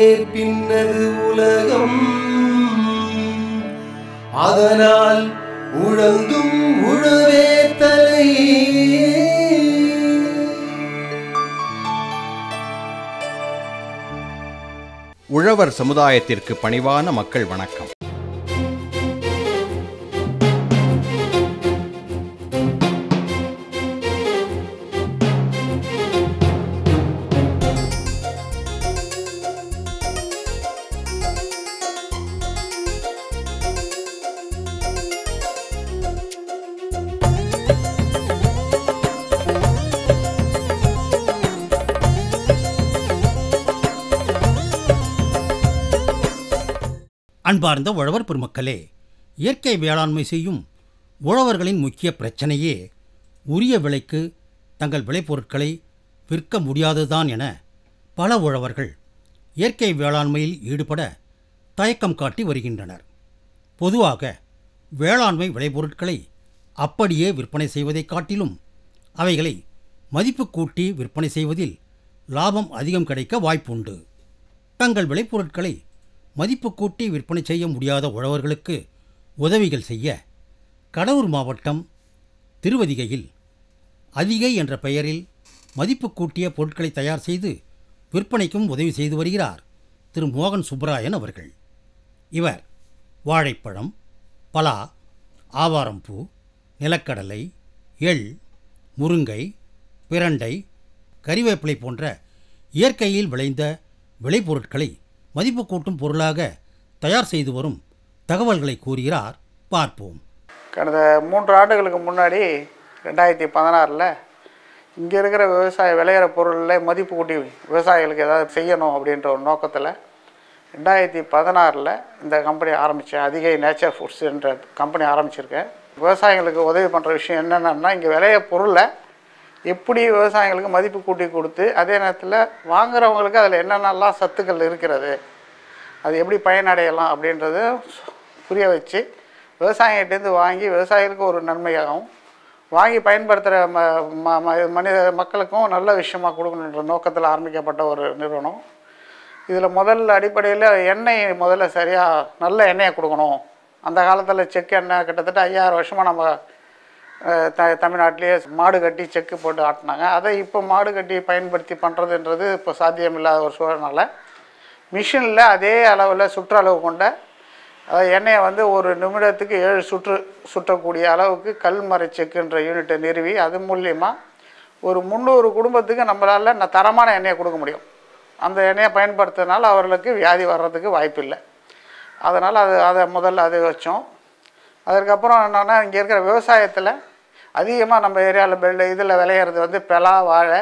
பின்னது உலகம் அதனால் உழந்தும் உழவே தலை உழவர் சமுதாயத்திற்கு பணிவான மக்கள் வணக்கம் அன்பார்ந்த உழவர் பெருமக்களே இயற்கை வேளாண்மை செய்யும் உழவர்களின் முக்கிய பிரச்சனையே உரிய விலைக்கு தங்கள் விளைபொருட்களை விற்க முடியாததுதான் என பல உழவர்கள் இயற்கை வேளாண்மையில் ஈடுபட தயக்கம் காட்டி வருகின்றனர் பொதுவாக வேளாண்மை விளைபொருட்களை அப்படியே விற்பனை செய்வதைக் காட்டிலும் அவைகளை மதிப்பு கூட்டி விற்பனை செய்வதில் லாபம் அதிகம் கிடைக்க வாய்ப்புண்டு தங்கள் விளைபொருட்களை மதிப்பு கூட்டி விற்பனை செய்ய முடியாத உழவர்களுக்கு உதவிகள் செய்ய கடலூர் மாவட்டம் திருவதிகையில் அதிகை என்ற பெயரில் மதிப்பு கூட்டிய பொருட்களை தயார் செய்து விற்பனைக்கும் உதவி செய்து வருகிறார் திரு மோகன் சுப்பராயன் அவர்கள் இவர் வாழைப்பழம் பலா ஆவாரம்பூ நிலக்கடலை எள் முருங்கை பிரண்டை கறிவேப்பிலை போன்ற இயற்கையில் விளைந்த விளைபொருட்களை மதிப்பு கூட்டும் பொருளாக தயார் செய்து வரும் தகவல்களை கூறுகிறார் பார்ப்போம் கடந்த மூன்று ஆண்டுகளுக்கு முன்னாடி ரெண்டாயிரத்தி பதினாறில் இங்கே இருக்கிற விவசாய விளையிற பொருளில் மதிப்பு கூட்டி விவசாயிகளுக்கு ஏதாவது செய்யணும் அப்படின்ற ஒரு நோக்கத்தில் ரெண்டாயிரத்தி பதினாறில் இந்த கம்பெனி ஆரம்பித்தேன் அதிகை நேச்சர் ஃபுட்ஸ் என்ற கம்பெனி ஆரம்பிச்சிருக்கேன் விவசாயிகளுக்கு உதவி பண்ணுற விஷயம் என்னென்னா இங்கே விளைய பொருளை எப்படி விவசாயிகளுக்கு மதிப்பு கூட்டி கொடுத்து அதே நேரத்தில் வாங்குறவங்களுக்கு அதில் என்னென்னலாம் சத்துக்கள் இருக்கிறது அது எப்படி பயனடையலாம் அப்படின்றத புரிய வச்சு விவசாயிகிட்டேருந்து வாங்கி விவசாயிகளுக்கு ஒரு நன்மையாகவும் வாங்கி பயன்படுத்துகிற ம ம- ம- மனித மக்களுக்கும் நல்ல விஷயமா கொடுக்கணுன்ற நோக்கத்தில் ஆரம்பிக்கப்பட்ட ஒரு நிறுவனம் இதில் முதல்ல அடிப்படையில் எண்ணெய் முதல்ல சரியாக நல்ல எண்ணெயை கொடுக்கணும் அந்த காலத்தில் செக்கு எண்ணெய் கிட்டத்தட்ட ஐயாயிரம் வருஷமாக நம்ம அஹ், த தமிழ்நாட்டிலேயே மாடு கட்டி செக்கு போட்டு ஆட்டினாங்க அதை இப்போ மாடு கட்டி பயன்படுத்தி பண்ணுறதுன்றது இப்போ சாத்தியமில்லாத ஒரு சூழல்னால மிஷினில் அதே அளவில் சுற்றளவு கொண்ட அதாவது எண்ணெயை வந்து ஒரு நிமிடத்துக்கு ஏழு சுற்று சுற்றக்கூடிய அளவுக்கு கல்மறை செக்குன்ற யூனிட்டை நிறுவி அது மூலியமாக ஒரு முந்நூறு குடும்பத்துக்கு நம்மளால் ந- தரமான எண்ணெயை கொடுக்க முடியும் அந்த எண்ணெயை பயன்படுத்துறதுனால அவர்களுக்கு வியாதி வர்றதுக்கு வாய்ப்பு இல்லை அதனால் அது அதை முதல்ல அது வச்சோம் அதுக்கப்புறம் என்னென்னா இங்கே இருக்கிற விவசாயத்தில் அதிகமாக நம்ம ஏரியாவில் பெல் இதில் விளையிறது வந்து பெலா வாழை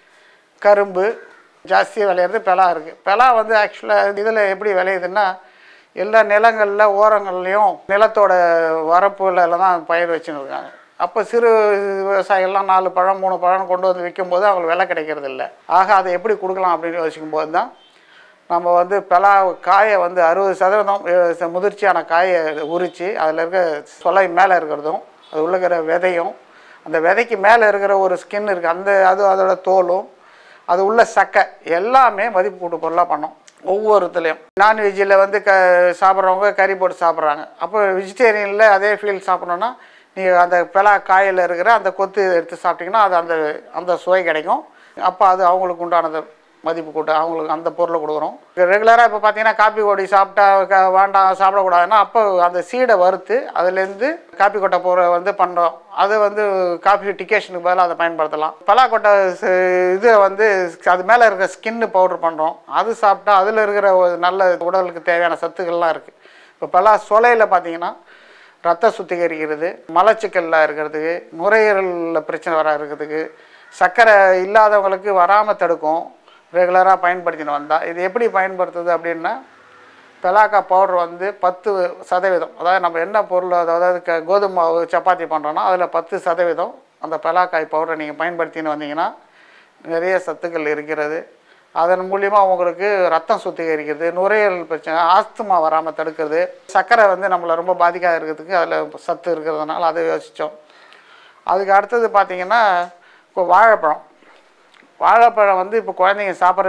கரும்பு ஜாஸ்தியாக விளையிறது பெலா இருக்குது பெலா வந்து ஆக்சுவலாக இதில் எப்படி விளையுதுன்னா எல்லா நிலங்களில் ஓரங்கள்லேயும் நிலத்தோட வரப்புல தான் பயிர் வச்சுன்னு இருக்காங்க அப்போ சிறு விவசாயிகள்லாம் நாலு பழம் மூணு பழம் கொண்டு வந்து விற்கும்போது அவங்களுக்கு விலை கிடைக்கிறது இல்லை ஆக அதை எப்படி கொடுக்கலாம் அப்படின்னு யோசிக்கும் போது தான் நம்ம வந்து பலா காயை வந்து அறுபது சதவீதம் அஹ், முதிர்ச்சியான காயை உரித்து அதில் இருக்க சொலை மேலே இருக்கிறதும் அது உள்ள இருக்கிற விதையும் அந்த விதைக்கு மேலே இருக்கிற ஒரு ஸ்கின் இருக்குது அந்த அது அதோட தோலும் அது உள்ள சக்கை எல்லாமே மதிப்பு கூட்டு பொருளாக பண்ணோம் ஒவ்வொருத்துலேயும் நான்வெஜ்ஜில் வந்து க சாப்பிட்றவங்க கறி போட்டு சாப்பிட்றாங்க அப்போ வெஜிடேரியனில் அதே ஃபீல் சாப்பிட்ணுன்னா நீங்கள் அந்த பெலா காயில் இருக்கிற அந்த கொத்து எடுத்து சாப்பிட்டீங்கன்னா அது அந்த அந்த சுவை கிடைக்கும் அப்போ அது அவங்களுக்கு உண்டானது மதிப்பு கூட்ட அவங்களுக்கு அந்த பொருளை கொடுக்குறோம் ரெகுலராக இப்போ பார்த்தீங்கன்னா காப்பி கொடி சாப்பிட்டா க வேண்டாம் சாப்பிடக்கூடாதுன்னா அப்போ அந்த சீடை வறுத்து அதுலேருந்து காப்பி கொட்டை பொருளை வந்து பண்ணுறோம் அது வந்து காஃபி டிகேஷனுக்கு பதிலாக அதை பயன்படுத்தலாம் பலாக்கொட்டை ச- இது வந்து அது மேலே இருக்கிற ஸ்கின்னு பவுடர் பண்ணுறோம் அது சாப்பிட்டா அதில் இருக்கிற ஒரு நல்ல உடலுக்கு தேவையான சத்துக்கள்லாம் இருக்குது இப்போ பலா சொலையில் பார்த்தீங்கன்னா ரத்த சுத்திகரிக்கிறது மலச்சிக்கலில் இருக்கிறதுக்கு நுரையீரலில் பிரச்சனை வர இருக்கிறதுக்கு சர்க்கரை இல்லாதவங்களுக்கு வராமல் தடுக்கும் ரெகுலராக பயன்படுத்தின்னு வந்தால் இது எப்படி பயன்படுத்துது அப்படின்னா பெலாக்கா பவுடர் வந்து பத்து சதவீதம் அதாவது நம்ம என்ன பொருள் அதாவது க கோதுமை மாவு சப்பாத்தி பண்ணுறோன்னா அதில் பத்து சதவீதம் அந்த பெலாக்காய் பவுடரை நீங்கள் பயன்படுத்தின்னு வந்தீங்கன்னா நிறைய சத்துக்கள் இருக்கிறது அதன் மூலிமா உங்களுக்கு ரத்தம் சுத்திகரிக்கிறது நுரையீரல் பிரச்சனை ஆஸ்துமா வராமல் தடுக்கிறது சர்க்கரை வந்து நம்மளை ரொம்ப பாதிக்காத இருக்கிறதுக்கு அதில் சத்து இருக்கிறதுனால அதை யோசித்தோம் அதுக்கு அடுத்தது பார்த்தீங்கன்னா இப்போ வாழைப்பழம் வாழைப்பழம் வந்து இப்போ குழந்தைங்க சாப்பிட்றதே இல்லை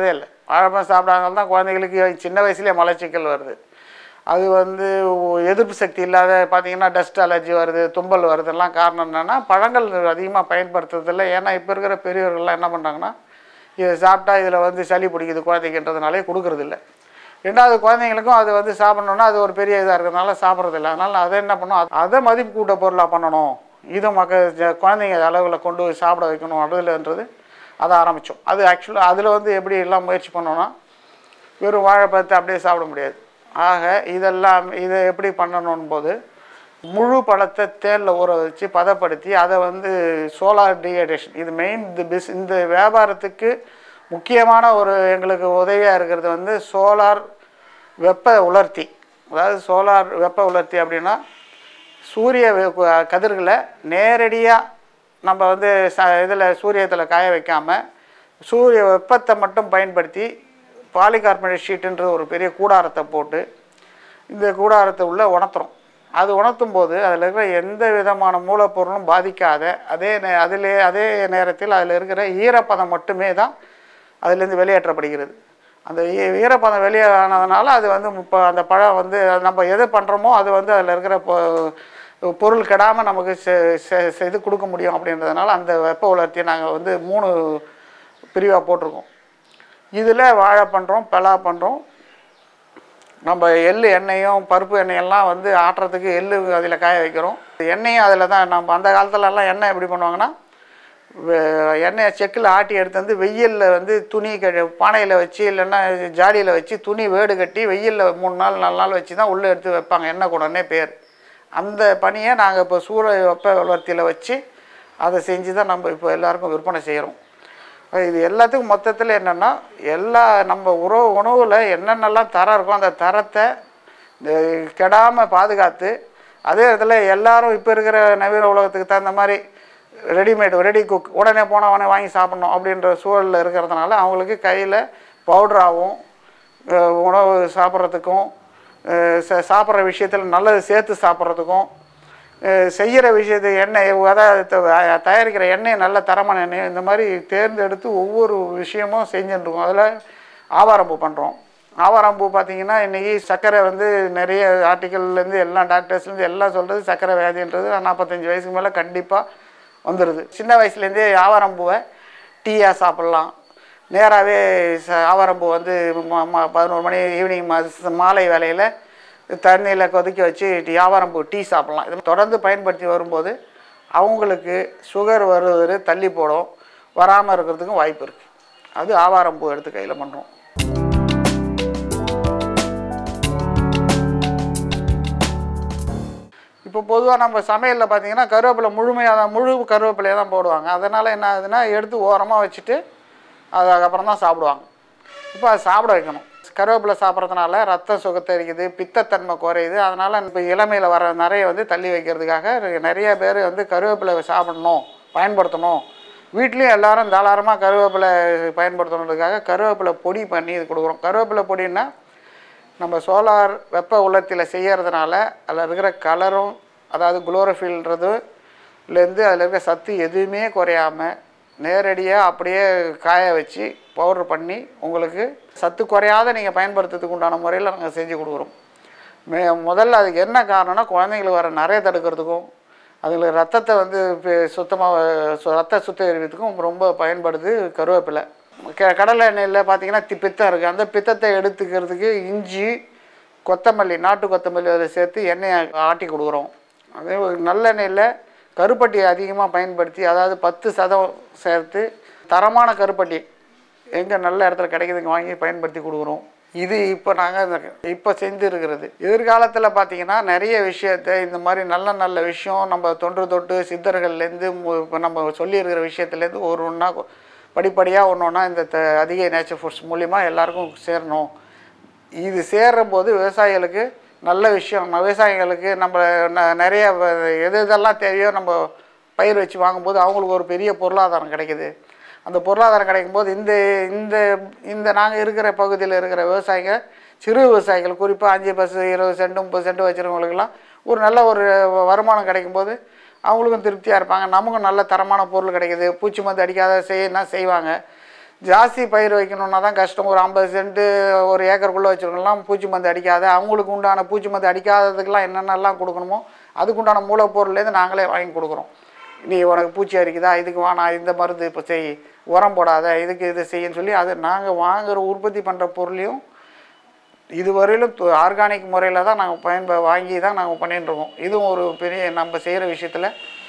வாழைப்பழம் சாப்பிடாதனால தான் குழந்தைகளுக்கு சின்ன வயசுலேயே மலச்சிக்கல் வருது அது வந்து ஒ- எதிர்ப்பு சக்தி இல்லாத பார்த்தீங்கன்னா டஸ்ட் அலர்ஜி வருது தும்பல் வருதெல்லாம் காரணம் என்னென்னா பழங்கள் அதிகமாக பயன்படுத்துறதில்ல ஏன்னா இப்போ இருக்கிற பெரியவர்கள்லாம் என்ன பண்ணுறாங்கன்னா இதை சாப்பிட்டா இதில் வந்து சளி பிடிக்குது குழந்தைக்குன்றதுனாலே கொடுக்கறதில்ல ரெண்டாவது குழந்தைங்களுக்கும் அது வந்து சாப்பிடணுன்னா அது ஒரு பெரிய இதாக இருக்கிறதுனால சாப்பிட்றதில்ல அதனால் அதை என்ன பண்ணணும் அது- அதை மதிப்பு கூட்ட பொருளாக பண்ணணும் இதை மக்கள் ஜ- குழந்தைங்க அளவில் கொண்டு போய் சாப்பிட வைக்கணும் அதுலன்றது அதை ஆரம்பித்தோம் அது ஆக்சுவலாக அதில் வந்து எப்படி எல்லாம் முயற்சி பண்ணோன்னா வெறும் வாழைப்பழத்தை அப்படியே சாப்பிட முடியாது ஆக இதெல்லாம் இதை எப்படி பண்ணணும் போது முழு பழத்தை தேனில் ஊற வச்சு பதப்படுத்தி அதை வந்து சோலார் டீஹைட்ரேஷன் இது மெயின் இந்த பிஸ் இந்த வியாபாரத்துக்கு முக்கியமான ஒரு எங்களுக்கு உதவியாக இருக்கிறது வந்து சோலார் வெப்ப உலர்த்தி அதாவது சோலார் வெப்ப உலர்த்தி அப்படின்னா சூரிய வெ- கதிர்களை நேரடியாக நம்ம வந்து ச இதில் சூரியத்தில் காய வைக்காமல் சூரிய வெப்பத்தை மட்டும் பயன்படுத்தி பாலிகார்பனேட் ஷீட்டுன்ற ஒரு பெரிய கூடாரத்தை போட்டு இந்த கூடாரத்தை உள்ளே உணர்த்துறோம் அது உணர்த்தும் போது அதில் இருக்கிற எந்த விதமான மூலப்பொருளும் பாதிக்காத அதே நே அதிலே அதே நேரத்தில் அதில் இருக்கிற ஈரப்பதம் மட்டுமே தான் அதிலேருந்து வெளியேற்றப்படுகிறது அந்த ஈ- ஈரப்பதம் வெளியானதுனால அது வந்து இப்போ அந்த பழம் வந்து அது நம்ம எது பண்ணுறோமோ அது வந்து அதில் இருக்கிற பொ- பொருள் கெடாமல் நமக்கு செ- செ- செய்து கொடுக்க முடியும் அப்படின்றதுனால அந்த வெப்ப உலர்த்தியை நாங்கள் வந்து மூணு பிரிவாக போட்டிருக்கோம் இதில் வாழை பண்ணுறோம் பலா பண்ணுறோம் நம்ம எள்ளு எண்ணெயும் பருப்பு எண்ணெயெல்லாம் வந்து ஆட்டுறதுக்கு எள்ளு அதில் காய வைக்கிறோம் எண்ணெயும் அதில் தான் நம்ம அந்த காலத்துலலாம் எண்ணெய் எப்படி பண்ணுவாங்கன்னா வெ- எண்ணெயை செக்கில் ஆட்டி எடுத்து வந்து வெயிலில் வந்து துணி க பானையில் வச்சு இல்லைன்னா ஜாடியில் வச்சு துணி வேடு கட்டி வெயிலில் மூணு நாள் நாலு நாள் வச்சு தான் உள்ளே எடுத்து வைப்பாங்க எண்ணெய் கூடனே பேர் அந்த பணியை நாங்கள் இப்போ சூரிய வெப்ப வளர்த்தியில் வச்சு அதை செஞ்சு தான் நம்ம இப்போ எல்லாருக்கும் விற்பனை செய்கிறோம் இது எல்லாத்துக்கும் மொத்தத்தில் என்னென்னா எல்லா நம்ம உறவு உணவில் என்னென்னலாம் தரம் இருக்கோ அந்த தரத்தை கெடாமல் பாதுகாத்து அதே இடத்துல எல்லாரும் இப்போ இருக்கிற நவீன உலகத்துக்கு தகுந்த மாதிரி ரெடிமேட் ரெடி குக் உடனே போனால் உடனே வாங்கி சாப்பிட்ணும் அப்படின்ற சூழலில் இருக்கிறதுனால அவங்களுக்கு கையில் பவுட்ராகவும் உணவு சாப்பிட்றதுக்கும் சாப்பிட்ற விஷயத்தில் நல்லது சேர்த்து சாப்பிட்றதுக்கும் செய்கிற விஷயத்தை எண்ணெய் அதாவது த- தயாரிக்கிற எண்ணெய் நல்ல தரமான எண்ணெய் இந்த மாதிரி தேர்ந்தெடுத்து ஒவ்வொரு விஷயமும் செஞ்சுட்டு இருக்கோம் அதில் ஆவாரம்பூ பண்ணுறோம் ஆவாரம்பூ பார்த்தீங்கன்னா இன்றைக்கி சர்க்கரை வந்து நிறைய ஆர்டிக்கல்லேருந்து எல்லாம் டாக்டர்ஸ்லேருந்து எல்லாம் சொல்கிறது சர்க்கரை வியாதின்றது நாற்பத்தஞ்சு வயசுக்கு மேலே கண்டிப்பாக வந்துடுது சின்ன வயசுலேருந்தே ஆவாரம்பூவை டீயாக சாப்பிட்லாம் நேராகவே ச ஆவாரம்பூ வந்து ம- ம- பதினோரு மணி ஈவினிங் மாலை வேலையில் தண்ணியில் கொதிக்க வச்சு டீ ஆவாரம்பூ டீ சாப்பிட்லாம் இது தொடர்ந்து பயன்படுத்தி வரும்போது அவங்களுக்கு சுகர் வருவது தள்ளி போடும் வராமல் இருக்கிறதுக்கும் வாய்ப்பு இருக்குது அது ஆவாரம்பூ எடுத்து கையில் பண்ணுறோம் இப்போ பொதுவாக நம்ம சமையலில் பார்த்தீங்கன்னா கருவேப்பிலை முழுமையாக தான் முழு கருவேப்பிலையை தான் போடுவாங்க அதனால் என்ன ஆகுதுன்னா எடுத்து ஓரமாக வச்சுட்டு அதுக்கப்புறம் தான் சாப்பிடுவாங்க இப்போ அதை சாப்பிட வைக்கணும் கருவேப்பிலை சாப்பிட்றதுனால ரத்தம் சுகத்தரிக்குது பித்தத்தன்மை குறையுது அதனால் இப்போ இளமையில் வர நிறைய வந்து தள்ளி வைக்கிறதுக்காக நிறைய பேர் வந்து கருவேப்பிலை சாப்பிடணும் பயன்படுத்தணும் வீட்லேயும் எல்லாரும் தாராளமாக கருவேப்பிலை பயன்படுத்தணுன்றதுக்காக கருவேப்பிலை பொடி பண்ணி இது கொடுக்குறோம் கருவேப்பிலை பொடின்னா நம்ம சோலார் வெப்ப உலர்த்தியில் செய்யறதுனால அதில் இருக்கிற கலரும் அதாவது குளோரோஃபில்ன்றதுலேருந்து அதில் இருக்கிற சத்து எதுவுமே குறையாம நேரடியாக அப்படியே காய வச்சு பவுடர் பண்ணி உங்களுக்கு சத்து குறையாத நீங்கள் பயன்படுத்துறதுக்கு உண்டான முறையில் நாங்கள் செஞ்சு கொடுக்குறோம் மே முதல்ல அதுக்கு என்ன காரணம்னா குழந்தைங்களுக்கு வர நிறைய தடுக்கிறதுக்கும் அதுங்களுக்கு ரத்தத்தை வந்து சுத்தமாக ரத்த சுத்திகரிக்கிறதுக்கும் ரொம்ப பயன்படுது கருவேப்பிலை க கடலை எண்ணெயில் பார்த்தீங்கன்னா தி பித்தம் இருக்குது அந்த பித்தத்தை எடுத்துக்கிறதுக்கு இஞ்சி கொத்தமல்லி நாட்டு கொத்தமல்லி அதில் சேர்த்து எண்ணெயை ஆட்டி கொடுக்குறோம் அதே ஒரு நல்லெண்ணெயில் கருப்பட்டி அதிகமாக பயன்படுத்தி அதாவது பத்து சதம் சேர்த்து தரமான கருப்பட்டி எங்கே நல்ல இடத்துல கிடைக்குதுங்க வாங்கி பயன்படுத்தி கொடுக்குறோம் இது இப்போ நாங்கள் இப்போ செஞ்சுருக்கிறது எதிர்காலத்தில் பார்த்தீங்கன்னா நிறைய விஷயத்தை இந்த மாதிரி நல்ல நல்ல விஷயம் நம்ம தொன்று தொட்டு சித்தர்கள்லேருந்து இப்போ நம்ம சொல்லியிருக்கிற விஷயத்துலேருந்து ஒரு ஒன்றா படிப்படியாக ஒன்று ஒன்றா இந்த த அதிக நேச்சர் ஃபுட்ஸ் மூலிமா எல்லாருக்கும் சேரணும் இது சேர்ற போது விவசாயிகளுக்கு நல்ல விஷயம் நம்ம விவசாயிகளுக்கு நம்ம ந- நிறைய வ- எது எதெல்லாம் தேவையோ நம்ம பயிர் வச்சு வாங்கும்போது அவங்களுக்கு ஒரு பெரிய பொருளாதாரம் கிடைக்குது அந்த பொருளாதாரம் கிடைக்கும்போது இந்த இந்த இந்த நாங்கள் இருக்கிற பகுதியில் இருக்கிற விவசாயிங்க சிறு விவசாயிகள் குறிப்பாக அஞ்சு பஸ் இருபது சென்ட் முப்பது சென்ட் வச்சுருக்கவங்களுக்கெல்லாம் ஒரு நல்ல ஒரு வருமானம் கிடைக்கும்போது அவங்களுக்கும் திருப்தியாக இருப்பாங்க நமக்கும் நல்ல தரமான பொருள் கிடைக்குது பூச்சி மருந்து அடிக்காத செய்யணும்னா செய்வாங்க ஜாஸ்தி பயிர் வைக்கணுன்னா தான் கஷ்டம் ஒரு ஐம்பது சென்ட்டு ஒரு ஏக்கருக்குள்ளே வச்சுருக்கலாம் பூச்சி மருந்து அடிக்காத அவங்களுக்கு உண்டான பூச்சி மருந்து அடிக்காததுக்கெல்லாம் என்னென்னலாம் கொடுக்கணுமோ அதுக்கு உண்டான மூலப்பொருள்லேருந்து நாங்களே வாங்கி கொடுக்குறோம் நீ உனக்கு பூச்சி அரிக்குதா இதுக்கு வேணாம் இந்த மருந்து இப்போ செய் உரம் போடாத இதுக்கு இது செய்யன்னு சொல்லி அது நாங்கள் வாங்குற உற்பத்தி பண்ணுற பொருளையும் இதுவரையிலும் ஆர்கானிக் முறையில் தான் நாங்கள் பயன்ப வாங்கி தான் நாங்கள் பண்ணிட்டு இருக்கோம் இதுவும் ஒரு பெரிய நம்ம செய்கிற விஷயத்தில்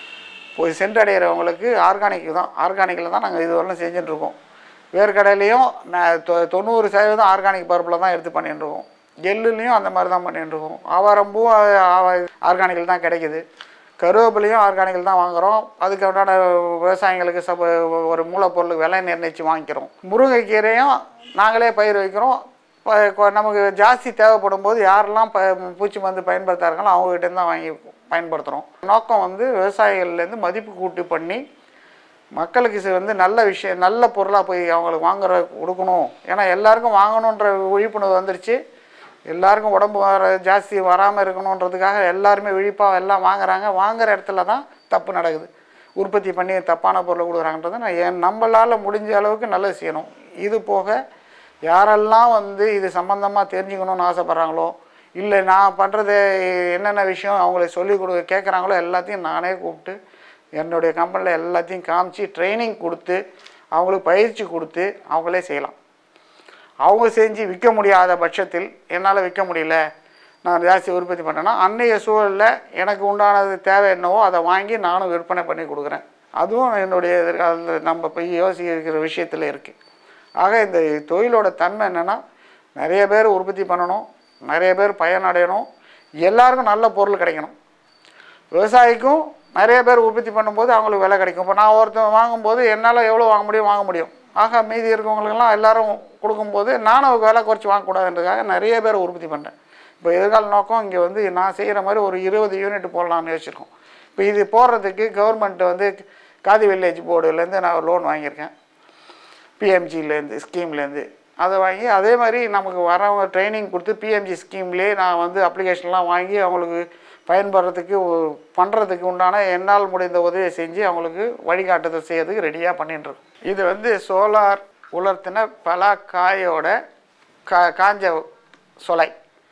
போய் சென்றடைகிறவங்களுக்கு ஆர்கானிக் தான் ஆர்கானிக்கில் தான் நாங்கள் இதுவரையிலும் செஞ்சுட்டு இருக்கோம் வேர்க்கடலையும் நான் தொ- தொண்ணூறு சதவீதம் ஆர்கானிக் பருப்பில் தான் எடுத்து பண்ணிட்டு இருக்கோம் எள்ளுலேயும் அந்த மாதிரி தான் பண்ணிட்டு இருக்கோம் ஆவாரம்பூ ஆர்கானிக்கில் தான் கிடைக்குது கருவேப்பிலையும் ஆர்கானிக்கில் தான் வாங்குகிறோம் அதுக்கு உண்டான விவசாயிங்களுக்கு சப ஒரு மூலப்பொருளுக்கு விலை நிர்ணயித்து வாங்கிக்கிறோம் முருங்கைக்கீரையும் நாங்களே பயிர் வைக்கிறோம் ப- கொ- நமக்கு ஜாஸ்தி தேவைப்படும் போது யாரெல்லாம் ப பூச்சி மருந்து பயன்படுத்தார்களோ அவங்ககிட்ட தான் வாங்கி பயன்படுத்துகிறோம் நோக்கம் வந்து விவசாயிகள்லேருந்து மதிப்பு கூட்டி பண்ணி மக்களுக்கு இது வந்து நல்ல விஷயம் நல்ல பொருளாக போய் அவங்களுக்கு வாங்குற கொடுக்கணும் ஏன்னா எல்லாருக்கும் வாங்கணுன்ற விழிப்புணர்வு வந்துருச்சு எல்லாருக்கும் உடம்பு வர ஜாஸ்தி வராமல் இருக்கணுன்றதுக்காக எல்லாருமே விழிப்பாக எல்லாம் வாங்குறாங்க வாங்குற இடத்துல தான் தப்பு நடக்குது உற்பத்தி பண்ணி தப்பான பொருளை கொடுக்குறாங்கன்றது நான் என் நம்மளால் முடிஞ்ச அளவுக்கு நல்லது செய்யணும் இது போக யாரெல்லாம் வந்து இது சம்மந்தமாக தெரிஞ்சுக்கணும்னு ஆசைப்பட்றாங்களோ இல்லை நான் பண்ணுறது என்னென்ன விஷயம் அவங்களுக்கு சொல்லிக் கொடு கேட்குறாங்களோ எல்லாத்தையும் நானே கூப்பிட்டு என்னுடைய கம்பெனியில் எல்லாத்தையும் காமிச்சு ட்ரைனிங் கொடுத்து அவங்களுக்கு பயிற்சி கொடுத்து அவங்களே செய்யலாம் அவங்க செஞ்சு விற்க முடியாத பட்சத்தில் என்னால் விற்க முடியல நான் ஜாஸ்தி உற்பத்தி பண்ணேன்னா அன்னைய சூழலில் எனக்கு உண்டானது தேவை என்னவோ அதை வாங்கி நானும் விற்பனை பண்ணி கொடுக்குறேன் அதுவும் என்னுடைய எதிர்காலத்தில் நம்ம போய் யோசிக்கிற விஷயத்தில் இருக்குது ஆக இந்த தொழிலோட தன்மை என்னென்னா நிறைய பேர் உற்பத்தி பண்ணணும் நிறைய பேர் பயனடையணும் எல்லாருக்கும் நல்ல பொருள் கிடைக்கணும் விவசாயிக்கும் நிறைய பேர் உற்பத்தி பண்ணும்போது அவங்களுக்கு விலை கிடைக்கும் இப்போ நான் ஒருத்தன் வாங்கும்போது என்னால் எவ்வளோ வாங்க முடியும் வாங்க முடியும் ஆக மீதி இருக்கவங்களுக்கெல்லாம் எல்லாரும் கொடுக்கும்போது நானும் விலை குறைச்சி வாங்கக்கூடாதுன்றதுக்காக நிறைய பேர் உற்பத்தி பண்ணுறேன் இப்போ எதிர்கால நோக்கம் இங்கே வந்து நான் செய்கிற மாதிரி ஒரு இருபது யூனிட் போடலாம்னு யோசிச்சிருக்கோம் இப்போ இது போடுறதுக்கு கவர்மெண்ட் வந்து காதி வில்லேஜ் போர்டுலேருந்து நான் லோன் வாங்கியிருக்கேன் பிஎம்ஜிலேருந்து ஸ்கீம்லேருந்து அதை வாங்கி அதே மாதிரி நமக்கு வரவங்க ட்ரைனிங் கொடுத்து பிஎம்ஜி ஸ்கீம்லேயே நான் வந்து அப்ளிகேஷன்லாம் வாங்கி அவங்களுக்கு பயன்படுறதுக்கு பண்ணுறதுக்கு உண்டான என்னால் முடிந்த உதவியை செஞ்சு அவங்களுக்கு வழிகாட்டுதல் செய்யறதுக்கு ரெடியாக பண்ணிட்டு இருக்கோம் இது வந்து சோலார் உலர்த்தின பலா காயோட கா காஞ்ச சொலை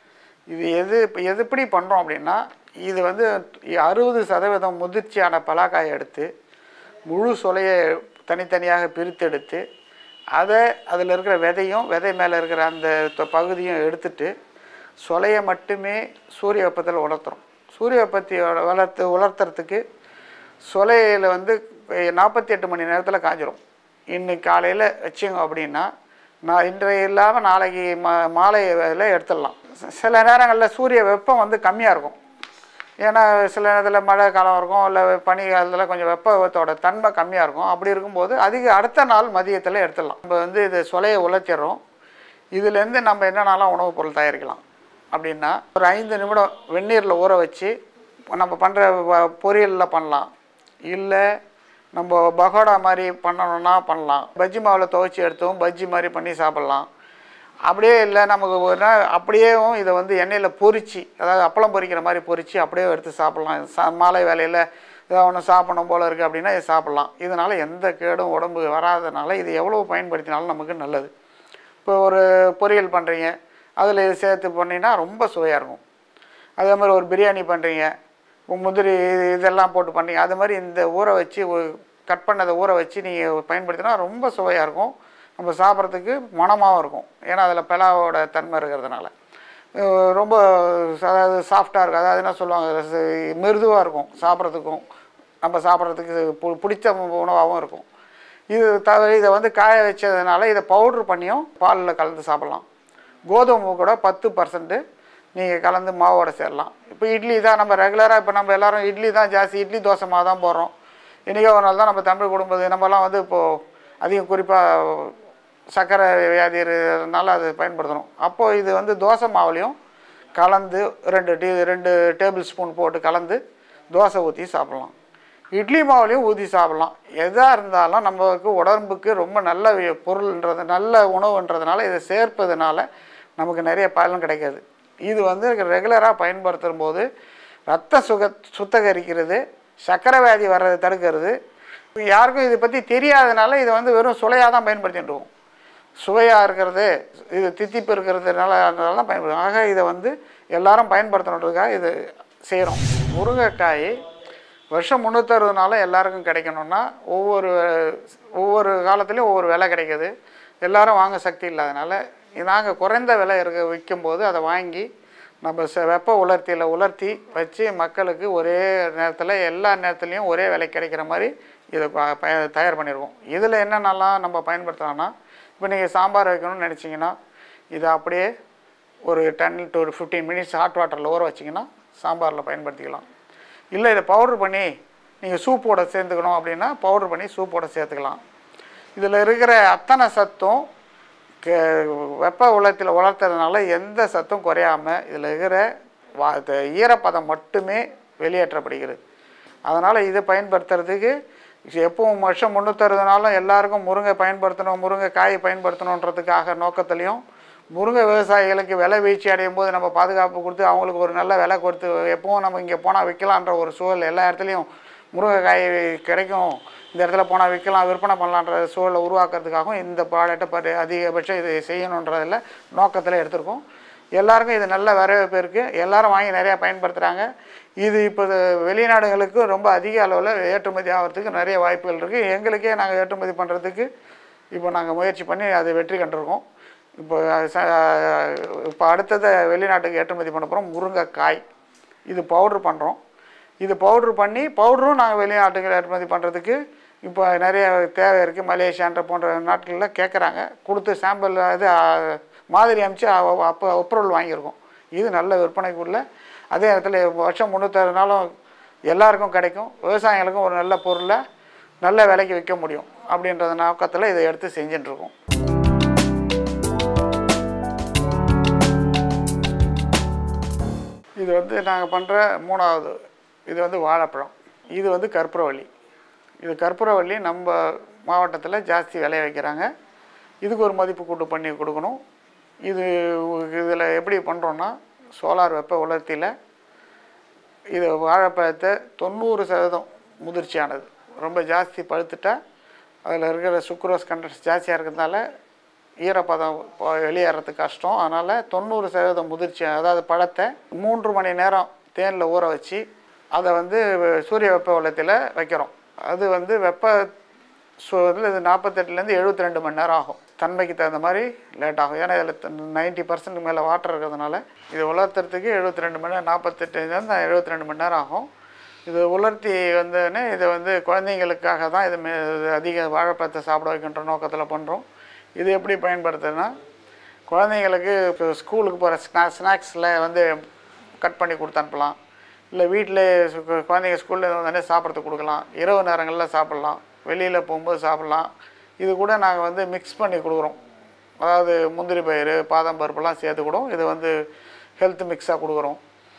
இது எது இப்போ எது எப்படி பண்ணுறோம் அப்படின்னா இது வந்து அறுபது சதவீதம் முதிர்ச்சியான பலாக்காயை எடுத்து முழு சொலையை தனித்தனியாக பிரித்தெடுத்து அதை அதில் இருக்கிற விதையும் விதை மேலே இருக்கிற அந்த தொ- பகுதியும் எடுத்துட்டு சொலையை மட்டுமே சூரிய வெப்பத்தில் உலர்த்துறோம் சூரிய வெப்பத்தையோட வளர்த்து உலர்த்துறதுக்கு சொலையில் வந்து நாற்பத்தி எட்டு மணி நேரத்தில் காஞ்சிரும் இன்னைக்கு காலையில் வச்சிங்க அப்படின்னா நான் இன்றைய இல்லாமல் நாளைக்கு மா மாலை வேலையில் எடுத்துடலாம் ச- சில நேரங்களில் சூரிய வெப்பம் வந்து கம்மியாக இருக்கும் ஏன்னா சில நேரத்தில் மழை காலம் இருக்கும் இல்லை பனி காலத்தில் கொஞ்சம் வெப்பத்தோட தன்மை கம்மியாக இருக்கும் அப்படி இருக்கும்போது அதிக அடுத்த நாள் மதியத்தில் எடுத்துடலாம் நம்ம வந்து இது சொலையை உழைச்சிடுறோம் இதுலேருந்து நம்ம என்னென்னலாம் உணவுப் பொருள் தயாரிக்கலாம் அப்படின்னா ஒரு ஐந்து நிமிடம் வெந்நீரில் ஊற வச்சு நம்ம பண்ணுற பொரியலில் பண்ணலாம் இல்லை நம்ம பகோடா மாதிரி பண்ணணும்னா பண்ணலாம் பஜ்ஜி மாவில் துவைச்சி எடுத்தும் பஜ்ஜி மாதிரி பண்ணி சாப்பிட்லாம் அப்படியே இல்லை நமக்கு ஒரு நாள் அப்படியேவும் இதை வந்து எண்ணெயில் பொரிச்சு அதாவது அப்பளம் பொரிக்கிற மாதிரி பொரிச்சு அப்படியே எடுத்து சாப்பிட்லாம் சா மாலை வேலையில் ஏதாவது ஒன்று சாப்பிடணும் போல இருக்குது அப்படின்னா இதை சாப்பிட்லாம் இதனால் எந்த கேடும் உடம்பு வராதனால இது எவ்வளோ பயன்படுத்தினாலும் நமக்கு நல்லது இப்போ ஒரு பொரியல் பண்ணுறீங்க அதில் இது சேர்த்து பண்ணிங்கன்னா ரொம்ப சுவையாக இருக்கும் அதே மாதிரி ஒரு பிரியாணி பண்ணுறீங்க முந்திரி இது- இதெல்லாம் போட்டு பண்ணுறீங்க அது மாதிரி இந்த ஊற வச்சு கட் பண்ணதை ஊற வச்சு நீங்கள் பயன்படுத்தினா ரொம்ப சுவையாக இருக்கும் நம்ம சாப்பிட்றதுக்கு மணமாகவும் இருக்கும் ஏன்னா அதில் பிலாவோட தன்மை இருக்கிறதுனால அஹ் ரொம்ப ச- அதாவது சாஃப்டாக இருக்கும் அதாவது என்ன சொல்லுவாங்க மிருதுவாக இருக்கும் சாப்பிட்றதுக்கும் நம்ம சாப்பிட்றதுக்கு பு- பிடிச்ச உணவாகவும் இருக்கும் இது தவிர இதை வந்து காய வச்சதுனால இதை பவுட்ரு பண்ணியும் பாலில் கலந்து சாப்பிட்லாம் கோதுமை கூட பத்து பர்சன்ட்டு நீங்கள் கலந்து மாவோட சேரலாம் இப்போ இட்லி தான் நம்ம ரெகுலராக இப்போ நம்ம எல்லாரும் இட்லி தான் ஜாஸ்தி இட்லி தோசை மாவு தான் போடுறோம் இன்றைக்கி ஒரு நாள் தான் நம்ம தமிழ் குடும்பம் நம்மலாம் வந்து இப்போது அதிகம் குறிப்பாக சர்க்கரை வியாதி இருக்கிறதுனால அது பயன்படுத்தணும் அப்போது இது வந்து தோசை மாவுலேயும் கலந்து ரெண்டு டீ ரெண்டு டேபிள் ஸ்பூன் போட்டு கலந்து தோசை ஊற்றி சாப்பிட்லாம் இட்லி மாவுலையும் ஊற்றி சாப்பிட்லாம் எதாக இருந்தாலும் நமக்கு உடம்புக்கு ரொம்ப நல்ல வி- பொருள்ன்றது நல்ல உணவுன்றதுனால இதை சேர்ப்பதுனால நமக்கு நிறைய பலன் கிடைக்காது இது வந்து ரெகுலராக பயன்படுத்தும் போது ரத்த சுக சுத்தகரிக்கிறது சர்க்கரை வியாதி வர்றதை தடுக்கிறது யாருக்கும் இதை பற்றி தெரியாதனால இதை வந்து வெறும் சுளையாக தான் பயன்படுத்திட்டு இருக்கோம் சுவையாக இருக்கிறது இது தித்திப்பு இருக்கிறதுனால அதனால தான் பயன்படுத்தும் ஆக இதை வந்து எல்லாரும் பயன்படுத்தணுன்றதுக்காக இது செய்கிறோம் முருங்கைக்காய் வருஷம் முந்நூற்றறுபது நாளும் எல்லாருக்கும் கிடைக்கணும்னா ஒவ்வொரு ஒவ்வொரு காலத்துலேயும் ஒவ்வொரு விலை கிடைக்குது எல்லாரும் வாங்க சக்தி இல்லாதனால நாங்கள் குறைந்த விலை இருக்க விற்கும்போது அதை வாங்கி நம்ம ச வெப்ப உலர்த்தியில் உலர்த்தி வச்சு மக்களுக்கு ஒரே நேரத்தில் எல்லா நேரத்துலையும் ஒரே விலை கிடைக்கிற மாதிரி இதை ப- ப- தயார் பண்ணியிருக்கோம் இதில் என்னென்னலாம் நம்ம பயன்படுத்தலாம்னா இப்போ நீங்கள் சாம்பார் வைக்கணும்னு நினச்சிங்கன்னா இதை அப்படியே ஒரு டென் டு ஒரு ஃபிஃப்டீன் மினிட்ஸ் ஹாட் வாட்டரில் ஊற வச்சிங்கன்னா சாம்பாரில் பயன்படுத்திக்கலாம் இல்லை இதை பவுட்ரு பண்ணி நீங்கள் சூப்போட சேர்த்துக்கணும் அப்படின்னா பவுட்ரு பண்ணி சூப்போட சேர்த்துக்கலாம் இதில் இருக்கிற அத்தனை சத்தும் க- வெப்ப உலகத்தில் வளர்த்ததுனால எந்த சத்தும் குறையாமல் இதில் இருக்கிற வா இந்த ஈரப்பதம் மட்டுமே வெளியேற்றப்படுகிறது அதனால் இதை பயன்படுத்துறதுக்கு எப்பவும் வருஷம் முந்நூற்றறுபது நாளும் எல்லாருக்கும் முருங்கை பயன்படுத்தணும் முருங்கை காய் பயன்படுத்தணுன்றதுக்காக நோக்கத்துலேயும் முருங்கை விவசாயிகளுக்கு விலை வீழ்ச்சி அடையும் போது நம்ம பாதுகாப்பு கொடுத்து அவங்களுக்கு ஒரு நல்ல விலை கொடுத்து எப்பவும் நம்ம இங்கே போனால் விற்கலான்ற ஒரு சூழல் எல்லா இடத்துலையும் முருங்கைக்காய் கிடைக்கும் இந்த இடத்துல போனால் விற்கலாம் விற்பனை பண்ணலான்ற சூழலை உருவாக்குறதுக்காகவும் இந்த ப்ராடக்ட்டை பற்றி அதிகபட்சம் இது செய்யணுன்றதில் நோக்கத்தில் எடுத்திருக்கோம் எல்லாருக்கும் இது நல்ல வரவேற்பு இருக்குது எல்லாரும் வாங்கி நிறையா பயன்படுத்துகிறாங்க இது இப்போ இது வெளிநாடுகளுக்கு ரொம்ப அதிக அளவில் ஏற்றுமதி ஆகிறதுக்கு நிறைய வாய்ப்புகள் இருக்குது எங்களுக்கே நாங்கள் ஏற்றுமதி பண்ணுறதுக்கு இப்போ நாங்கள் முயற்சி பண்ணி அதை வெற்றி கண்டிருக்கோம் இப்போ ச- இப்போ அடுத்தது வெளிநாட்டுக்கு ஏற்றுமதி பண்ண போகிறோம் முருங்கைக்காய் இது பவுட்ரு பண்ணுறோம் இது பவுட்ரு பண்ணி பவுடரும் நாங்கள் வெளிநாட்டுக்கு ஏற்றுமதி பண்ணுறதுக்கு இப்போ நிறைய தேவை இருக்குது மலேசியான்ற போன்ற நாட்களில் கேட்குறாங்க கொடுத்து சாம்பிள் இது ஆ, மாதிரி அமைச்சு அப்போ அப்ரூவல் வாங்கியிருக்கோம் இது நல்ல விற்பனைக்குள்ள அதே நேரத்தில் வருஷம் முந்நூற்றறுபது நாளும் எல்லாருக்கும் கிடைக்கும் விவசாயிகளுக்கும் ஒரு நல்ல பொருளை நல்ல விலைக்கு விற்க முடியும் அப்படின்றத நோக்கத்தில் இதை எடுத்து செஞ்சுட்டு இருக்கோம் இது வந்து நாங்கள் பண்ணுற மூணாவது இது வந்து வாழைப்பழம் இது வந்து கற்பூரவள்ளி இது கற்பூரவள்ளி நம்ம மாவட்டத்தில் ஜாஸ்தி விளைய வைக்கிறாங்க இதுக்கு ஒரு மதிப்பு கூட்டு பண்ணி கொடுக்கணும் இது இதில் எப்படி பண்ணுறோன்னா சோலார் வெப்ப உலர்த்தியில் இது வாழைப்பழத்தை தொண்ணூறு சதவீதம் முதிர்ச்சியானது ரொம்ப ஜாஸ்தி பழுத்துட்டா அதில் இருக்கிற சுக்ரோஸ் கண்டென்ட்ஸ் ஜாஸ்தியாக இருக்கிறதுனால ஈரப்பதம் ப- வெளியேறதுக்கு கஷ்டம் அதனால் தொண்ணூறு சதவீதம் முதிர்ச்சி அதாவது பழத்தை மூன்று மணி நேரம் தேனில் ஊற வச்சு அதை வந்து சூரிய வெப்ப வலயத்தில் வைக்கிறோம் அது வந்து வெப்ப ஸோ இதில் இது நாற்பத்தெட்டுலேருந்து எழுபத்தி ரெண்டு மணி நேரம் ஆகும் தன்மைக்கு தகுந்த மாதிரி லேட் ஆகும் ஏன்னா இதில் நைன்ட்டி பர்சன்ட் மேலே வாட்டர் இருக்கிறதுனால இது உலர்த்துறதுக்கு எழுபத்தி ரெண்டு மணி நேரம் நாற்பத்தெட்டுலேருந்து எழுபத்தி ரெண்டு மணி நேரம் ஆகும் இது உலர்த்தி வந்தோடனே இதை வந்து குழந்தைங்களுக்காக தான் இது மே- இது அதிக வாழைப்பழத்தை சாப்பிட வைக்கின்ற நோக்கத்தில் பண்ணுறோம் இது எப்படி பயன்படுத்துதுன்னா குழந்தைங்களுக்கு இப்போ ஸ்கூலுக்கு போகிற ஸ்நா ஸ்நாக்ஸில் வந்து கட் பண்ணி கொடுத்து அனுப்பலாம் இல்லை வீட்டில் குழந்தைங்க ஸ்கூலில் வந்தோடனே சாப்பிட்றதுக்கு கொடுக்கலாம் இரவு நேரங்களில் சாப்பிட்லாம் வெளியில் போகும்போது சாப்பிட்லாம் இது கூட நாங்கள் வந்து மிக்ஸ் பண்ணி கொடுக்குறோம் அதாவது முந்திரி பயிறு பாதாம் பருப்புலாம் சேர்த்து கூட இது வந்து ஹெல்த் மிக்ஸாக கொடுக்குறோம்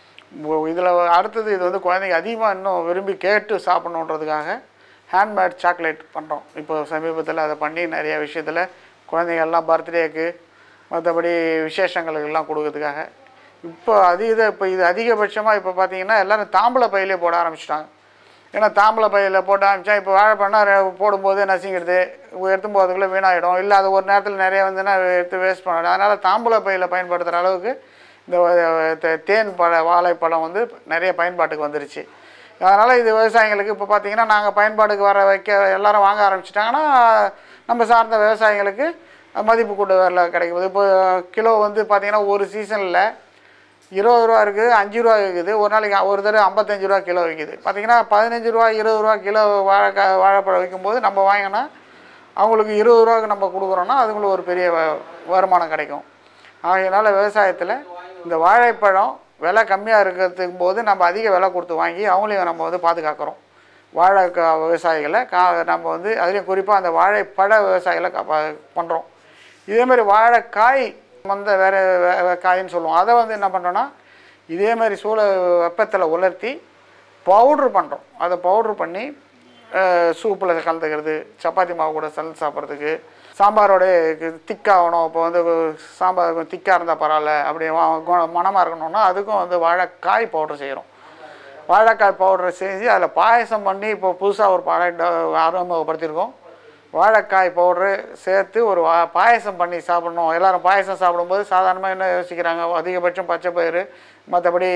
இதில் அடுத்தது இது வந்து குழந்தைங்க அதிகமாக இன்னும் விரும்பி கேட்டு சாப்பிட்ணுன்றதுக்காக ஹேண்ட்மேட் சாக்லேட் பண்ணுறோம் இப்போ சமீபத்தில் அதை பண்ணி நிறைய விஷயத்தில் குழந்தைங்க எல்லாம் பர்த்டேக்கு மற்றபடி விசேஷங்களுக்கெல்லாம் கொடுக்கறதுக்காக இப்போ அதீத இப்போ இது அதிகபட்சமாக இப்போ பார்த்தீங்கன்னா எல்லாரும் தாம்பூல பையிலே போட ஆரம்பிச்சிட்டாங்க ஏன்னா தாம்பூல பையில் போட்டு ஆரம்பிச்சா இப்போ வாழைப்பழம்னா ரெ- போடும்போது நசிங்கிறது எடுத்து போகிறதுக்குள்ளே வீணாகிடும் இல்லை அது ஒரு நேரத்தில் நிறைய வந்துன்னா எடுத்து வேஸ்ட் பண்ணிடும் அதனால் தாம்பூல பையில் பயன்படுத்துகிற அளவுக்கு இந்த வ- தே- தேன் பழ வாழைப்பழம் வந்து நிறைய பயன்பாட்டுக்கு வந்துருச்சு அதனால் இது விவசாயிகளுக்கு இப்போ பார்த்தீங்கன்னா நாங்கள் பயன்பாட்டுக்கு வர வைக்க எல்லாரும் வாங்க ஆரம்பிச்சிட்டாங்கன்னா நம்ம சார்ந்த விவசாயிகளுக்கு மதிப்பு கூட்டு வரல கிடைக்குது இப்போ கிலோ வந்து பார்த்தீங்கன்னா ஒரு சீசனில் இருபது ரூபா இருக்குது அஞ்சு ரூபா விற்குது ஒரு நாளைக்கு ஒரு தடவை ஐம்பத்தஞ்சு ரூபா கிலோ விற்குது பார்த்தீங்கன்னா பதினஞ்சு ரூபா இருபது ரூபா கிலோ வாழைக்காய் வாழைப்பழம் விற்கும்போது நம்ம வாங்கினா அவங்களுக்கு இருபது ரூபாய்க்கு நம்ம கொடுக்குறோன்னா அதுங்களுக்கு ஒரு பெரிய வ- வருமானம் கிடைக்கும் ஆகையினால விவசாயத்தில் இந்த வாழைப்பழம் விலை கம்மியாக இருக்கிறதுக்கு போது நம்ம அதிக விலை கொடுத்து வாங்கி அவங்களையும் நம்ம வந்து பாதுகாக்கிறோம் வாழை க- விவசாயிகளை கா நம்ம வந்து அதுலேயும் குறிப்பாக அந்த வாழைப்பழ விவசாயிகளை பண்ணுறோம் இதே மாதிரி வாழைக்காய் வந்து வேறு காயின்னு சொல்லுவோம் அதை வந்து என்ன பண்ணுறோன்னா இதே மாதிரி சூழ வெப்பத்தில் உலர்த்தி பவுட்ரு பண்ணுறோம் அதை பவுட்ரு பண்ணி சூப்பில் கலந்துக்கிறது சப்பாத்தி மாவு கூட சல் சாப்பிட்றதுக்கு சாம்பாரோட திக்காகணும் இப்போ வந்து சாம்பார் திக்காக இருந்தால் பரவாயில்ல அப்படி மனமாக இருக்கணும்னா அதுக்கும் வந்து வாழைக்காய் பவுட்ரு செய்கிறோம் வாழைக்காய் பவுடரை செஞ்சு அதில் பாயசம் பண்ணி இப்போ புதுசாக ஒரு ப்ராடக்ட் அறிமுகப்படுத்தியிருக்கோம் வாழைக்காய் பவுடரு சேர்த்து ஒரு வா பாயசம் பண்ணி சாப்பிடணும் எல்லாரும் பாயசம் சாப்பிடும்போது சாதாரணமாக என்ன யோசிக்கிறாங்க அதிகபட்சம் பச்சை பயிறு மற்றபடி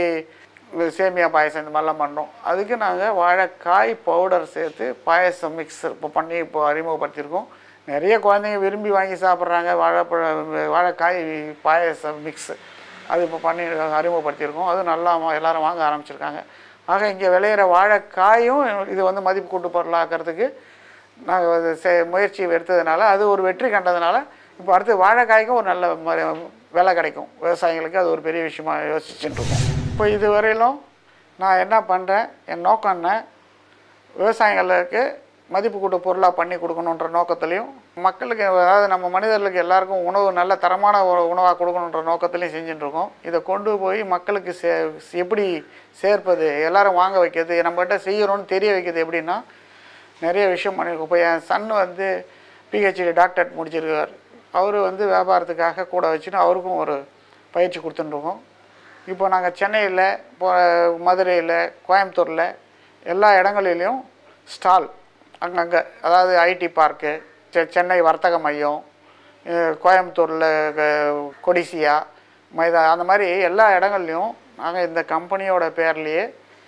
சேமியா பாயசம் இந்த மாதிரிலாம் பண்ணுறோம் அதுக்கு நாங்கள் வாழைக்காய் பவுடர் சேர்த்து பாயசம் மிக்ஸ் இப்போ பண்ணி இப்போ அறிமுகப்படுத்தியிருக்கோம் நிறைய குழந்தைங்க விரும்பி வாங்கி சாப்பிட்றாங்க வாழைப்பழ வாழைக்காய் பாயசம் மிக்ஸ் அது இப்போ பண்ணி அறிமுகப்படுத்தியிருக்கோம் அது நல்லா வா- எல்லாரும் வாங்க ஆரம்பிச்சிருக்காங்க ஆக இங்கே விளையிற வாழைக்காயும் இது வந்து மதிப்பு கூட்டு பொருளாக்கிறதுக்கு நாங்கள் அது செ முயற்சி எடுத்ததுனால அது ஒரு வெற்றி கண்டதுனால இப்போ அடுத்து வாழைக்காய்க்கும் ஒரு நல்ல ம- விலை கிடைக்கும் விவசாயிகளுக்கு அது ஒரு பெரிய விஷயமா யோசிச்சுட்டு இருக்கோம் இப்போ இதுவரையிலும் நான் என்ன பண்ணுறேன் என் நோக்கம் என்ன விவசாயிகளுக்கு மதிப்பு கூட்டு பொருளாக பண்ணி கொடுக்கணுன்ற நோக்கத்துலையும் மக்களுக்கு அதாவது நம்ம மனிதர்களுக்கு எல்லாருக்கும் உணவு நல்ல தரமான உணவாக கொடுக்கணுன்ற நோக்கத்துலையும் செஞ்சுட்டு இருக்கோம் இதை கொண்டு போய் மக்களுக்கு சே எப்படி சேர்ப்பது எல்லாரும் வாங்க வைக்கிறது நம்மகிட்ட செய்யணும்னு தெரிய வைக்கிறது எப்படின்னா நிறைய விஷயம் பண்ணியிருக்கோம் இப்போ என் சன் வந்து பிஹெச்டி டாக்டர் முடிச்சிருக்கார் அவர் வந்து வியாபாரத்துக்காக கூட வச்சுன்னு அவருக்கும் ஒரு பயிற்சி கொடுத்துட்டுருக்கோம் இப்போ நாங்கள் சென்னையில் இப்போ மதுரையில் கோயம்புத்தூரில் எல்லா இடங்களிலையும் ஸ்டால் அங்கங்கே அதாவது ஐடி பார்க்கு செ சென்னை வர்த்தக மையம் அஹ் கோயம்புத்தூரில் க- கொடிசியா மைதா அந்த மாதிரி எல்லா இடங்கள்லையும் நாங்கள் இந்த கம்பெனியோட பேர்லேயே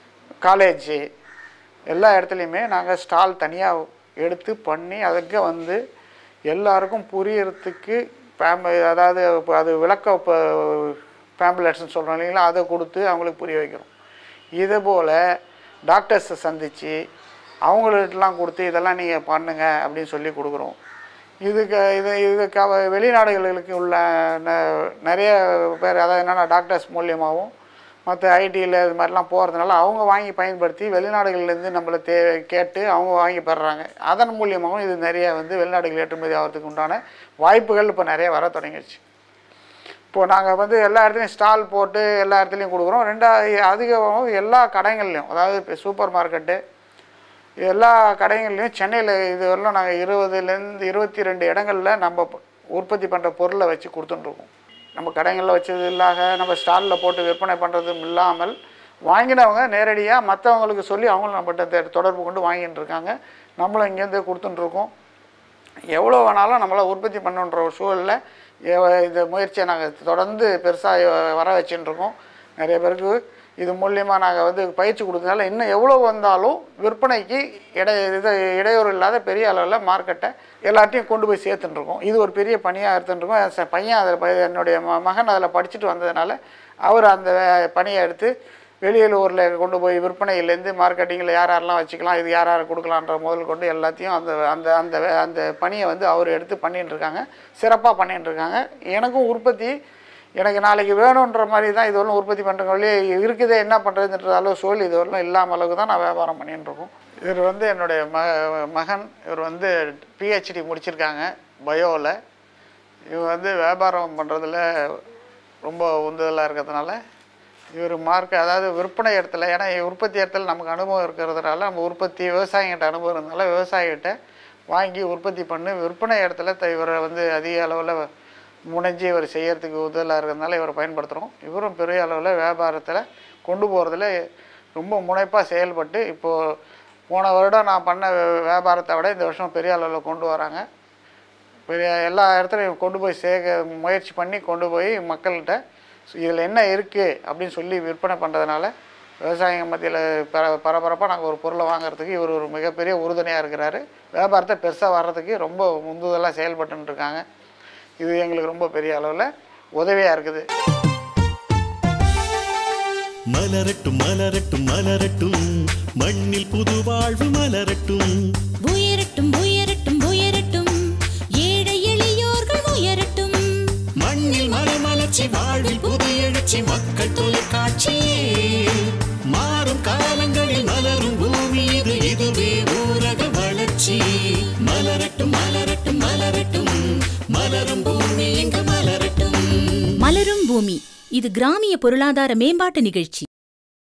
காலேஜு எல்லா இடத்துலையுமே நாங்கள் ஸ்டால் தனியாக எடுத்து பண்ணி அதுக்கு வந்து எல்லாருக்கும் புரியறதுக்கு பேம் அதாவது இப்போ அது விளக்க இப்போ பேம்ப்ளெட்ஸ்னு சொல்கிறோம் இல்லைங்களா அதை கொடுத்து அவங்களுக்கு புரிய வைக்கிறோம் இதே போல் டாக்டர்ஸை சந்தித்து அவங்கள்ட்டலாம் கொடுத்து இதெல்லாம் நீங்கள் பண்ணுங்க அப்படின்னு சொல்லி கொடுக்குறோம் இதுக்கு இது இதுக்கு வெளிநாடுகளுக்கு உள்ள ந- நிறைய பேர் அதாவது என்னென்னா டாக்டர்ஸ் மூலியமாகவும் மற்ற ஐடியில் இது மாதிரிலாம் போகிறதுனால அவங்க வாங்கி பயன்படுத்தி வெளிநாடுகள்லேருந்து நம்மளை தே கேட்டு அவங்க வாங்கி பெறுறாங்க அதன் மூலியமாகவும் இது நிறைய வந்து வெளிநாடுகள் ஏற்றுமதி ஆகிறதுக்கு உண்டான வாய்ப்புகள் இப்போ நிறைய வர தொடங்கிடுச்சு இப்போது நாங்கள் வந்து எல்லா இடத்துலையும் ஸ்டால் போட்டு எல்லா இடத்துலையும் கொடுக்குறோம் ரெண்டாவது அதிகமாக எல்லா கடைகள்லையும் அதாவது இப்போ சூப்பர் மார்க்கெட்டு எல்லா கடைகள்லையும் சென்னையில் இது வரலாம் நாங்கள் இருபதுலேருந்து இருபத்தி ரெண்டு இடங்களில் நம்ம ப- உற்பத்தி பண்ணுற பொருளை வச்சு கொடுத்துட்டுருக்கோம் நம்ம கடைகளில் வச்சது இல்லாத நம்ம ஸ்டாலில் போட்டு விற்பனை பண்ணுறதும் இல்லாமல் வாங்கினவங்க நேரடியாக மற்றவங்களுக்கு சொல்லி அவங்களும் நம்மகிட்ட தெ- தொடர்பு கொண்டு வாங்கிட்டு இருக்காங்க நம்மளும் இங்கேருந்து கொடுத்துட்டுருக்கோம் எவ்வளோ வேணாலும் நம்மளால் உற்பத்தி பண்ணுன்ற ஒரு சூழலில் எ- இந்த முயற்சியை நாங்கள் தொடர்ந்து பெருசாக வர வச்சுட்டு இருக்கோம் நிறைய பேருக்கு இது மூலியமாக நாங்கள் வந்து பயிற்சி கொடுத்ததால இன்னும் எவ்வளோ வந்தாலும் விற்பனைக்கு இடை இது இடையூறு இல்லாத பெரிய அளவில் மார்க்கெட்டை எல்லாத்தையும் கொண்டு போய் சேர்த்துட்டு இருக்கோம் இது ஒரு பெரிய பணியாக எடுத்துட்டுருக்கோம் என் ச- பையன் அதில் ப- என்னுடைய ம- மகன் அதில் படிச்சுட்டு வந்ததுனால அவர் அந்த வே- பணியை எடுத்து வெளியூரில் கொண்டு போய் விற்பனையிலேருந்து மார்க்கெட்டிங்கில் யார் யாரெல்லாம் வச்சுக்கலாம் இது யார் யார் கொடுக்கலான்ற முதல் கொண்டு எல்லாத்தையும் அந்த அந்த அந்த வே- அந்த பணியை வந்து அவர் எடுத்து பண்ணிட்டு இருக்காங்க சிறப்பாக பண்ணிட்டு இருக்காங்க எனக்கும் உற்பத்தி எனக்கு நாளைக்கு வேணுன்ற மாதிரி தான் இது வரலும் உற்பத்தி பண்ணுறவங்களே இருக்குதே என்ன பண்ணுறதுன்ற அளவு சூழல் இது வரலும் இல்லாம அளவுக்கு தான் நான் வியாபாரம் பண்ணிட்டு இருக்கோம் இவர் வந்து என்னுடைய ம மகன் இவர் வந்து பிஹெச்டி முடிச்சிருக்காங்க பயோவில் இவர் வந்து வியாபாரம் பண்ணுறதுல ரொம்ப உந்துதலாக இருக்கிறதுனால இவர் மார்க் அதாவது விற்பனை இடத்துல ஏன்னா உற்பத்தி இடத்துல நமக்கு அனுபவம் இருக்கிறதுனால நம்ம உற்பத்தி விவசாயிகிட்ட அனுபவம் இருந்தனால விவசாயிகிட்ட வாங்கி உற்பத்தி பண்ணி விற்பனை இடத்துல த- இவரை வந்து அதிக அளவில் முனைஞ்சு இவர் செய்யறதுக்கு உதவியாக இருக்கிறதுனால இவரை பயன்படுத்துகிறோம் இவரும் பெரிய அளவில் வியாபாரத்தில் கொண்டு போகிறதுல ரொம்ப முனைப்பாக செயல்பட்டு இப்போது போன வருடம் நான் பண்ண வே- வியாபாரத்தை விட இந்த வருஷம் பெரிய அளவில் கொண்டு வராங்க பெரிய எல்லா இடத்துலையும் கொண்டு போய் சேர்க்க முயற்சி பண்ணி கொண்டு போய் மக்கள்கிட்ட இதில் என்ன இருக்குது அப்படின்னு சொல்லி விற்பனை பண்ணுறதுனால விவசாயிங்க மத்தியில் பர பரபரப்பாக நாங்கள் ஒரு பொருளை வாங்குறதுக்கு இவர் ஒரு மிகப்பெரிய உறுதுணையாக இருக்கிறாரு வியாபாரத்தை பெருசாக வர்றதுக்கு ரொம்ப முந்துதலாக செயல்பட்டுன்னு இருக்காங்க இது எங்களுக்கு ரொம்ப பெரிய அளவில் உதவியாக இருக்குது மலரட்டும் மலரட்டும் மலரட்டும் மண்ணில் புது வாழ்வு மலரட்டும் உயரட்டும் உயரட்டும் உயரட்டும் ஏழை எளியோர்கள் உயரட்டும் மண்ணில் மலமலர்ச்சி வாழ்வில் புது எழுச்சி மக்கள் தொலைக்காட்சி மாறும் காலங்களில் மலரும் பூமி இது இதுவே ஊரக வளர்ச்சி மலரட்டும் மலரட்டும் மலரட்டும் மலரும் பூமி இங்கு மலரட்டும் மலரும் பூமி இது கிராமிய பொருளாதார மேம்பாட்டு நிகழ்ச்சி